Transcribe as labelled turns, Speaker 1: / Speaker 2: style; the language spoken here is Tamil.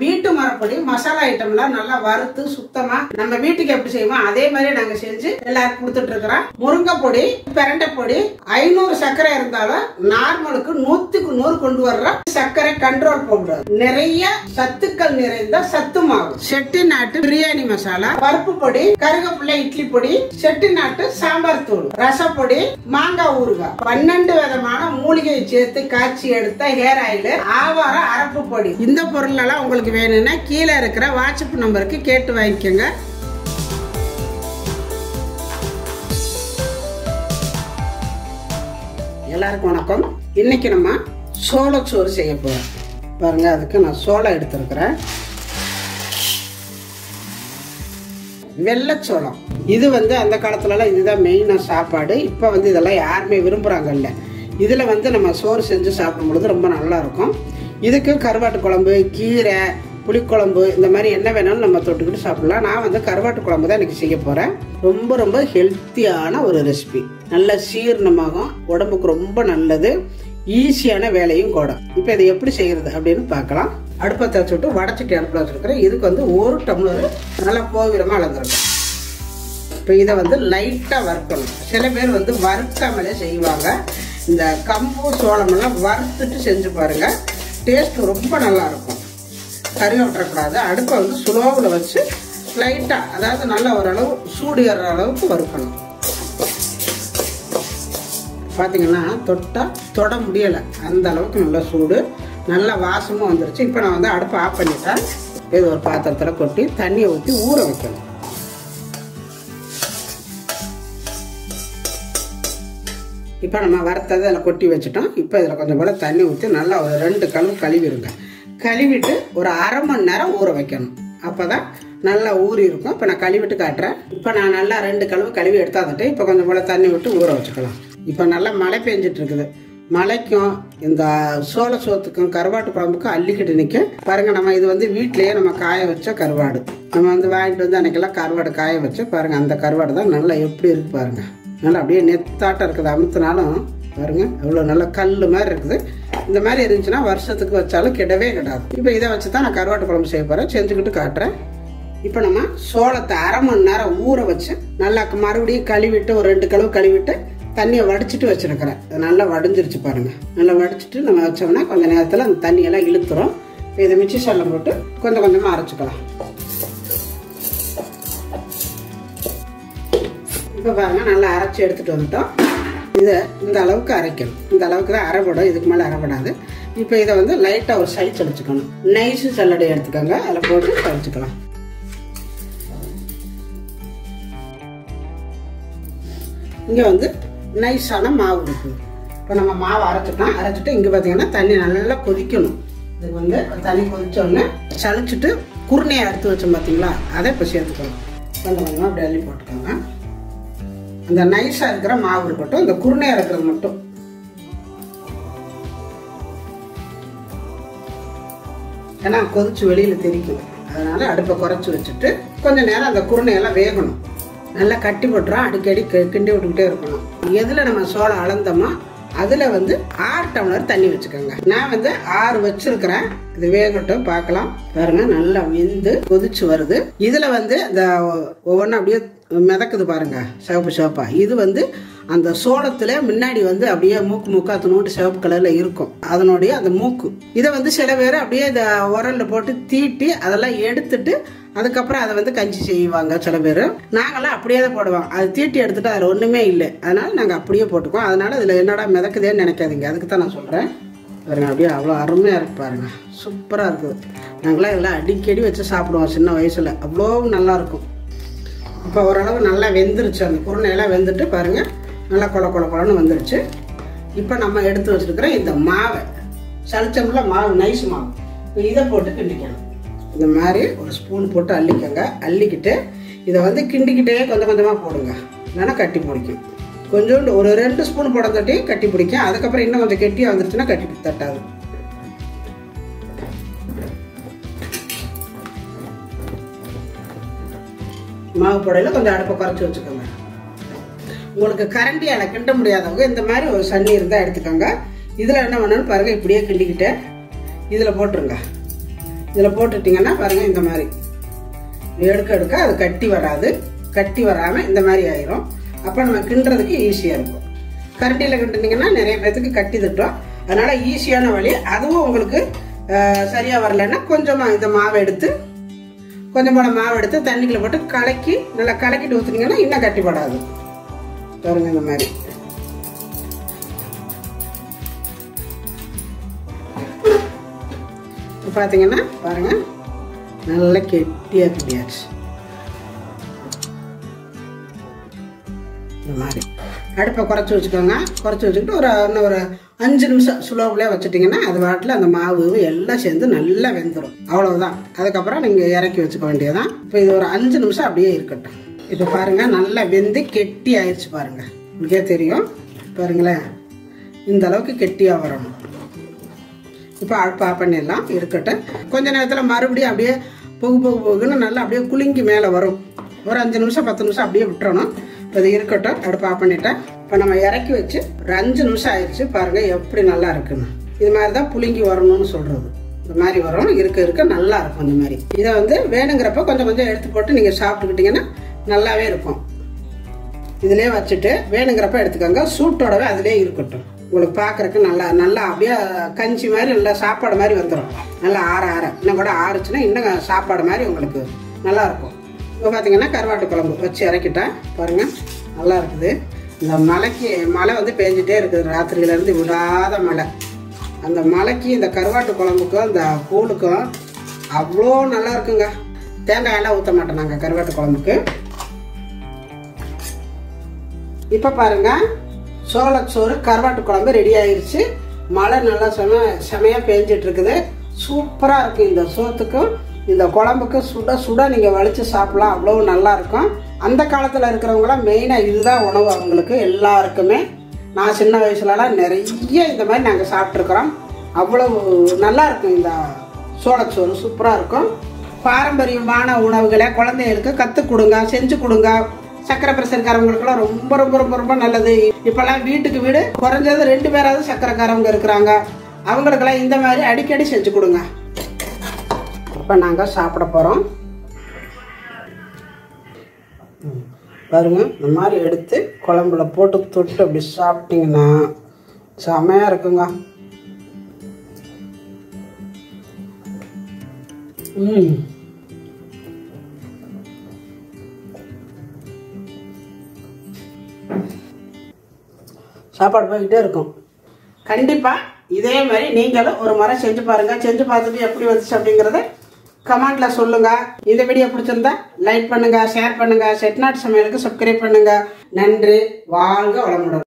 Speaker 1: வீட்டு மரப்படி மசாலா ஐட்டம்லாம் நல்லா வறுத்து சுத்தமா நம்ம வீட்டுக்கு எப்படி செய்வோம் அதே மாதிரி நாங்க செஞ்சு எல்லாருக்கும் கொடுத்துட்டு இருக்கிறோம் முருங்கை பொடி பிரண்டை பொடி ஐநூறு சர்க்கரை இருந்தாலும் நார்மலுக்கு நூத்துக்கு நூறு கொண்டு வர்ற சர்க்கரை கண்ட்ரோல் பவுடர் நிறைய சத்துக்கள் நிறைந்த சத்து மாவு செட்டி நாட்டு பிரியாணி மசாலா பருப்பு பொடி கருகப்பிள்ளை இட்லி பொடி செட்டி நாட்டு சாம்பார் தூள் ரசப்பொடி மாங்காய் ஊறுகாய் பன்னெண்டு விதமான மூலிகையை சேர்த்து காய்ச்சி எடுத்த ஹேர் ஆயில் ஆவாரம் அரப்பு பொடி இந்த பொருள் எல்லாம் உங்களுக்கு வேணும்னா கீழே இருக்கிற வாட்ஸ்அப் நம்பருக்கு கேட்டு வாங்கிக்கோங்க எல்லாருக்கும் வணக்கம் இன்னைக்கு நம்ம சோளச்சோறு செய்ய போறோம் பாருங்க அதுக்கு நான் சோளம் எடுத்திருக்கிறேன் வெள்ளைச்சோளம் இது வந்து அந்த காலத்துலலாம் இதுதான் மெயினாக சாப்பாடு இப்போ வந்து இதெல்லாம் யாருமே விரும்புகிறாங்கல்ல இதில் வந்து நம்ம சோறு செஞ்சு சாப்பிடும் பொழுது ரொம்ப நல்லா இருக்கும் இதுக்கு கருவாட்டு குழம்பு கீரை புளிக்குழம்பு இந்த மாதிரி என்ன வேணாலும் நம்ம தொட்டுக்கிட்டு சாப்பிடலாம் நான் வந்து கருவாட்டு குழம்பு தான் இன்னைக்கு செய்ய போகிறேன் ரொம்ப ரொம்ப ஹெல்த்தியான ஒரு ரெசிபி நல்ல சீரணமாகும் உடம்புக்கு ரொம்ப நல்லது ஈஸியான வேலையும் கூட இப்போ இதை எப்படி செய்யறது அப்படின்னு பார்க்கலாம் அடுப்பை தச்சு விட்டு வடச்சட்டி அடுப்பில் வச்சுருக்கிறேன் இதுக்கு வந்து ஒரு டம்ளர் நல்லா போவிரமாக அளந்துருக்கேன் இப்போ இதை வந்து லைட்டாக வறுக்கணும் சில பேர் வந்து வறுக்காமலே செய்வாங்க இந்த கம்பு சோளமெல்லாம் வறுத்துட்டு செஞ்சு பாருங்க டேஸ்ட் ரொம்ப நல்லா இருக்கும் கறி விட்டுறக்கூடாது அடுப்பை வந்து ஸ்லோவில் வச்சு லைட்டாக அதாவது நல்ல ஓரளவு சூடு ஏறுற அளவுக்கு வறுக்கணும் பார்த்தீங்கன்னா தொட்டால் தொட முடியலை அந்த அளவுக்கு நல்ல சூடு நல்ல வாசமும் வந்துருச்சு இப்போ நான் வந்து அடுப்பை ஆஃப் பண்ணிட்டேன் இது ஒரு பாத்திரத்தில் கொட்டி தண்ணியை ஊற்றி ஊற வைக்கணும் இப்போ நம்ம வறுத்ததை அதில் கொட்டி வச்சுட்டோம் இப்போ இதில் கொஞ்சம் போல் தண்ணி ஊற்றி நல்லா ஒரு ரெண்டு கழுவு கழுவிடுங்க கழுவிட்டு ஒரு அரை மணி நேரம் ஊற வைக்கணும் அப்போ தான் நல்லா ஊறி இருக்கும் இப்போ நான் கழுவிட்டு காட்டுறேன் இப்போ நான் நல்லா ரெண்டு கழுவு கழுவி எடுத்தாந்துட்டு இப்போ கொஞ்சம் போல் தண்ணி விட்டு ஊற வச்சுக்கலாம் இப்போ நல்லா மழை பெஞ்சிட்டு இருக்குது மழைக்கும் இந்த சோள சோத்துக்கும் கருவாட்டு குழம்புக்கும் அள்ளிக்கிட்டு நிற்கும் பாருங்க நம்ம இது வந்து வீட்டிலேயே நம்ம காய வச்ச கருவாடு நம்ம வந்து வாங்கிட்டு வந்து அன்னைக்கெல்லாம் கருவாடு காய வச்சு பாருங்க அந்த கருவாடு தான் நல்லா எப்படி இருக்கு பாருங்க நல்லா அப்படியே நெத்தாட்டம் இருக்குது அமுத்தினாலும் பாருங்க அவ்வளோ நல்ல கல் மாதிரி இருக்குது இந்த மாதிரி இருந்துச்சுன்னா வருஷத்துக்கு வச்சாலும் கிடவே கிடாது இப்போ இதை வச்சு தான் நான் கருவாட்டு குழம்பு செய்ய போகிறேன் செஞ்சுக்கிட்டு காட்டுறேன் இப்போ நம்ம சோளத்தை அரை மணி நேரம் ஊற வச்சு நல்லா மறுபடியும் கழுவிட்டு ஒரு ரெண்டு கழுவு கழுவிட்டு தண்ணியை வடிச்சிட்டு வச்சிருக்கிறேன் அது நல்லா வடிஞ்சிருச்சு பாருங்க நல்லா வடிச்சிட்டு நம்ம வச்சோம்னா கொஞ்ச நேரத்தில் அந்த தண்ணியெல்லாம் இழுத்துரும் இப்போ இதை மிச்சி சல்லம் போட்டு கொஞ்சம் கொஞ்சமாக அரைச்சிக்கலாம் இப்போ பாருங்க நல்லா அரைச்சி எடுத்துட்டு வந்துட்டோம் இதை இந்த அளவுக்கு அரைக்கணும் இந்த அளவுக்கு தான் அரைப்படும் இதுக்கு மேலே அரைப்படாது இப்போ இதை வந்து லைட்டாக ஒரு சளிச்சு அடிச்சுக்கணும் நைஸு சல்லடை எடுத்துக்கோங்க அதில் போட்டு சளிச்சுக்கலாம் இங்கே வந்து நைஸான மாவு இருக்குது இப்போ நம்ம மாவு அரைச்சிட்டோம் அரைச்சிட்டு இங்கே பார்த்தீங்கன்னா தண்ணி நல்லா கொதிக்கணும் இதுக்கு வந்து தண்ணி கொதிச்சோடனே சளிச்சுட்டு குருணையை எடுத்து வச்சோம் பார்த்தீங்களா அதை இப்போ சேர்த்துக்கணும் கொஞ்சம் கொஞ்சமாக அப்படி அள்ளி போட்டுக்கோங்க அந்த நைஸாக இருக்கிற மாவு இருக்கட்டும் இந்த குருணையாக இருக்கிறது மட்டும் ஏன்னா கொதிச்சு வெளியில் தெரிக்கும் அதனால அடுப்பை குறைச்சி வச்சுட்டு கொஞ்சம் நேரம் அந்த குருணையெல்லாம் வேகணும் நல்லா கட்டி போட்டுரும் அடிக்கடி கிண்டி விட்டுக்கிட்டே இருக்கணும் எதில் நம்ம சோளம் அளந்தோமோ அதில் வந்து ஆறு டம்ளர் தண்ணி வச்சுக்கோங்க நான் வந்து ஆறு வச்சிருக்கிறேன் இது வேகட்டும் பார்க்கலாம் பாருங்க நல்லா வெந்து கொதிச்சு வருது இதில் வந்து இந்த ஒவ்வொன்றும் அப்படியே மிதக்குது பாருங்க சிவப்பு சிவப்பா இது வந்து அந்த சோளத்துல முன்னாடி வந்து அப்படியே மூக்கு மூக்கா துணூட்டு சிவப்பு கலர்ல இருக்கும் அதனுடைய அந்த மூக்கு இதை வந்து சில பேர் அப்படியே இந்த உரல்ல போட்டு தீட்டி அதெல்லாம் எடுத்துட்டு அதுக்கப்புறம் அதை வந்து கஞ்சி செய்வாங்க சில பேர் நாங்களாம் அப்படியே தான் போடுவோம் அது தீட்டி எடுத்துட்டு அதில் ஒன்றுமே இல்லை அதனால நாங்கள் அப்படியே போட்டுக்குவோம் அதனால இதில் என்னடா மிதக்குதேன்னு நினைக்காதீங்க அதுக்கு தான் நான் சொல்கிறேன் பாருங்க அப்படியே அவ்வளோ அருமையாக இருக்கு பாருங்க சூப்பராக இருக்குது நாங்களாம் இதெல்லாம் அடிக்கடி வச்சு சாப்பிடுவோம் சின்ன வயசில் அவ்வளோ நல்லா இருக்கும் இப்போ ஓரளவு நல்லா வெந்துருச்சு அந்த குருணையெல்லாம் வெந்துட்டு பாருங்க நல்லா கொல கொல கொலன்னு வந்துருச்சு இப்போ நம்ம எடுத்து வச்சிருக்கிற இந்த மாவை சளிச்சம்ல மாவு நைஸ் மாவு இப்போ இதை போட்டு கிண்டிக்கணும் இந்த மாதிரி ஒரு ஸ்பூன் போட்டு அள்ளிக்கோங்க அள்ளிக்கிட்டு இதை வந்து கிண்டிக்கிட்டே கொஞ்சம் கொஞ்சமாக போடுங்க இல்லைன்னா கட்டி பிடிக்கும் கொஞ்சோண்டு ஒரு ரெண்டு ஸ்பூன் போட தட்டி கட்டி பிடிக்கும் அதுக்கப்புறம் இன்னும் கொஞ்சம் கெட்டியாக வந்துருச்சுன்னா கட்டி தட்டாது மாவு புடையில கொஞ்சம் அடுப்பை குறைச்சி வச்சுக்கோங்க உங்களுக்கு கரண்டியால் கிண்ட முடியாதவங்க இந்த மாதிரி ஒரு சன்னி இருந்தால் எடுத்துக்கோங்க இதில் என்ன பண்ணணும்னு பாருங்கள் இப்படியே கிண்டிக்கிட்டு இதில் போட்டுருங்க இதில் போட்டுட்டிங்கன்னா பாருங்க இந்த மாதிரி எடுக்க எடுக்க அது கட்டி வராது கட்டி வராமல் இந்த மாதிரி ஆயிரும் அப்போ நம்ம கிண்டுறதுக்கு ஈஸியாக இருக்கும் கரண்டியில் கிண்டுனீங்கன்னா நிறைய பேத்துக்கு கட்டி திட்டோம் அதனால ஈஸியான வழி அதுவும் உங்களுக்கு அஹ், சரியா வரலைன்னா கொஞ்சமாக இந்த மாவை எடுத்து கொஞ்சம் போல மாவு எடுத்து தண்ணிக்குள்ள போட்டு கலக்கி நல்லா கலக்கிட்டு ஊற்றுனீங்கன்னா இன்னும் கட்டிப்படாது பாருங்க இந்த மாதிரி இப்போ பார்த்தீங்கன்னா பாருங்க நல்லா கெட்டியாக கட்டியாச்சு இந்த மாதிரி அடுப்பை குறைச்சி வச்சுக்கோங்க குறைச்சி வச்சுக்கிட்டு ஒரு இன்னும் ஒரு அஞ்சு நிமிஷம் ஸ்லோவிலே வச்சுட்டிங்கன்னா அது பாட்டில் அந்த மாவு எல்லாம் சேர்ந்து நல்லா வெந்துடும் அவ்வளவுதான் அதுக்கப்புறம் நீங்கள் இறக்கி வச்சுக்க வேண்டியதான் இப்போ இது ஒரு அஞ்சு நிமிஷம் அப்படியே இருக்கட்டும் இப்போ பாருங்க நல்லா வெந்து கெட்டி ஆயிடுச்சு பாருங்க உங்களுக்கே தெரியும் பாருங்களேன் இந்த அளவுக்கு கெட்டியாக வரணும் இப்போ அடுப்பு ஆஃப் பண்ணிடலாம் இருக்கட்டும் கொஞ்ச நேரத்தில் மறுபடியும் அப்படியே பொகு பொகு பொகுன்னு நல்லா அப்படியே குலுங்கி மேலே வரும் ஒரு அஞ்சு நிமிஷம் பத்து நிமிஷம் அப்படியே விட்டுறணும் இப்போ இது இருக்கட்டும் அடுப்பு ஆஃப் பண்ணிட்டேன் இப்போ நம்ம இறக்கி வச்சு ஒரு அஞ்சு நிமிஷம் ஆயிடுச்சு பாருங்க எப்படி நல்லா இருக்குன்னு இது மாதிரி தான் புழுங்கி வரணும்னு சொல்றது இந்த மாதிரி வரும் இருக்க இருக்க நல்லா இருக்கும் இந்த மாதிரி இதை வந்து வேணுங்கிறப்ப கொஞ்சம் கொஞ்சம் எடுத்து போட்டு நீங்கள் சாப்பிட்டுக்கிட்டீங்கன்னா நல்லாவே இருக்கும் இதுலயே வச்சுட்டு வேணுங்கிறப்ப எடுத்துக்கோங்க சூட்டோடவே அதுலயே இருக்கட்டும் உங்களுக்கு பார்க்கறதுக்கு நல்லா நல்லா அப்படியே கஞ்சி மாதிரி நல்லா சாப்பாடு மாதிரி வந்துடும் நல்லா ஆற ஆற இன்னும் கூட ஆறுச்சுன்னா இன்னும் சாப்பாடு மாதிரி உங்களுக்கு நல்லா இருக்கும் இப்போ பார்த்தீங்கன்னா கருவாட்டு குழம்பு வச்சு இறக்கிட்டேன் பாருங்க நல்லா இருக்குது இந்த மலைக்கு மழை வந்து பேஞ்சிட்டே இருக்குது ராத்திரியிலேருந்து விடாத மழை அந்த மலைக்கு இந்த கருவாட்டு குழம்புக்கும் இந்த கூழுக்கும் அவ்வளோ நல்லா இருக்குங்க தேங்காய் எல்லாம் ஊற்ற மாட்டோம் நாங்கள் கருவாட்டு குழம்புக்கு இப்போ பாருங்க சோளச்சோறு கருவாட்டு குழம்பு ரெடி ஆயிருச்சு மழை நல்லா செம செமையாக பேஞ்சிட்டு இருக்குது சூப்பராக இருக்கும் இந்த சோத்துக்கும் இந்த குழம்புக்கு சுட சுட நீங்கள் வலிச்சு சாப்பிடலாம் அவ்வளோ நல்லா இருக்கும் அந்த காலத்தில் இருக்கிறவங்களாம் மெயினாக இதுதான் உணவு அவங்களுக்கு எல்லாருக்குமே நான் சின்ன வயசுலலாம் நிறைய இந்த மாதிரி நாங்கள் சாப்பிட்ருக்குறோம் அவ்வளவு நல்லா இருக்கும் இந்த சோளச்சோறு சூப்பராக இருக்கும் பாரம்பரியமான உணவுகளை குழந்தைகளுக்கு கற்றுக் கொடுங்க செஞ்சு கொடுங்க சக்கரை பிரஷர்காரவங்களுக்குலாம் ரொம்ப ரொம்ப ரொம்ப ரொம்ப நல்லது இப்போல்லாம் வீட்டுக்கு வீடு குறைஞ்சது ரெண்டு பேராவது சக்கரைக்காரவங்க இருக்கிறாங்க அவங்களுக்கெல்லாம் இந்த மாதிரி அடிக்கடி செஞ்சு கொடுங்க இப்போ நாங்கள் சாப்பிட போகிறோம் பாருங்க இந்த மாதிரி எடுத்து குழம்புல போட்டு தொட்டு அப்படி சாப்பிட்டீங்கன்னா செமையாக இருக்குங்க ம் சாப்பாடு போய்கிட்டே இருக்கும் கண்டிப்பாக இதே மாதிரி நீங்களும் ஒரு முறை செஞ்சு பாருங்க செஞ்சு பார்த்துட்டு எப்படி வந்துச்சு அப்படிங்கிறத கமெண்ட்ல சொல்லுங்க இந்த வீடியோ பிடிச்சிருந்தா லைக் பண்ணுங்க ஷேர் பண்ணுங்க செட்நாட் சமையலுக்கு சப்ஸ்கிரைப் பண்ணுங்க நன்றி வாழ்க வளமுடன்